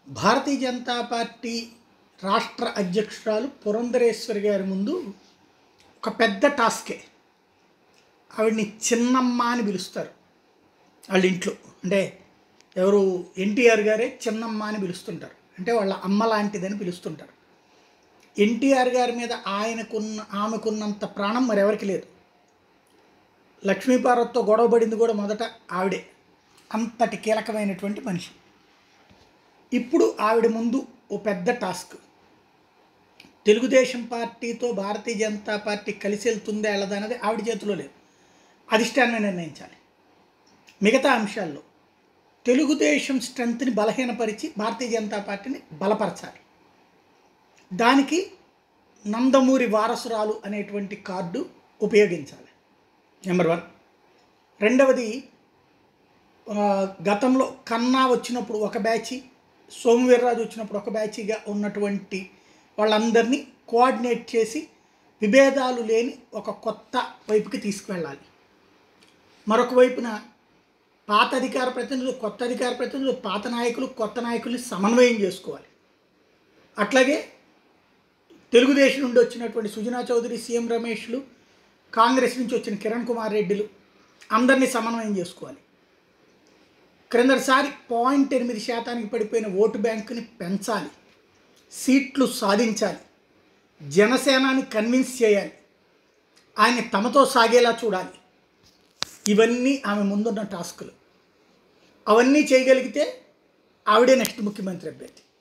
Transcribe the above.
భారతీయ Janata party రాష్ట్ర అధ్యక్షురాలు పురంధరేశ్వరి గారి ముందు ఒక పెద్ద టాస్కే ఆవిడ్ని చిన్నమ్మ అని పిలుస్తారు వాళ్ళ ఇంట్లో అంటే ఎవరు ఎన్టీఆర్ గారే చిన్నమ్మ అని పిలుస్తుంటారు అంటే వాళ్ళ అమ్మ లాంటిదని పిలుస్తుంటారు ఎన్టీఆర్ గారి మీద ఆయనకున్న ఆమెకున్నంత ప్రాణం మరెవరికి లేదు లక్ష్మీపార్వతితో గొడవపడింది కూడా మొదట ఆవిడే అంతటి కీలకమైనటువంటి మనిషి ఇప్పుడు ఆవిడ ముందు ఓ పెద్ద టాస్క్ తెలుగుదేశం పార్టీతో భారతీయ జనతా పార్టీ కలిసి వెళ్తుందా వెళ్ళదా అనేది ఆవిడ చేతిలో లేదు అధిష్టానమే నిర్ణయించాలి మిగతా అంశాల్లో తెలుగుదేశం స్ట్రెంత్ని బలహీనపరిచి భారతీయ జనతా పార్టీని బలపరచాలి దానికి నందమూరి వారసురాలు అనేటువంటి కార్డు ఉపయోగించాలి నెంబర్ వన్ రెండవది ఆ, గతంలో కన్నా వచ్చినప్పుడు ఒక బ్యాచి సోమవీర్రాజు వచ్చినప్పుడు ఒక బ్యాచిగా ఉన్నటువంటి వాళ్ళందరినీ కోఆర్డినేట్ చేసి విభేదాలు లేని ఒక కొత్త వైపుకి తీసుకువెళ్ళాలి మరొక వైపున పాత అధికార ప్రతినిధులు కొత్త అధికార ప్రతినిధులు పాత నాయకులు కొత్త నాయకుల్ని సమన్వయం చేసుకోవాలి అట్లాగే తెలుగుదేశం నుండి వచ్చినటువంటి సుజనా చౌదరి సీఎం రమేష్లు కాంగ్రెస్ నుంచి వచ్చిన కిరణ్ కుమార్ రెడ్డిలు అందరినీ సమన్వయం చేసుకోవాలి క్రిందటిసారి పాయింట్ ఎనిమిది శాతానికి పడిపోయిన ఓటు బ్యాంకుని పెంచాలి సీట్లు సాధించాలి జనసేనాని కన్విన్స్ చేయాలి ఆయన తమతో సాగేలా చూడాలి ఇవన్నీ ఆమె ముందున్న టాస్కులు అవన్నీ చేయగలిగితే ఆవిడే నెక్స్ట్ ముఖ్యమంత్రి అభ్యర్థి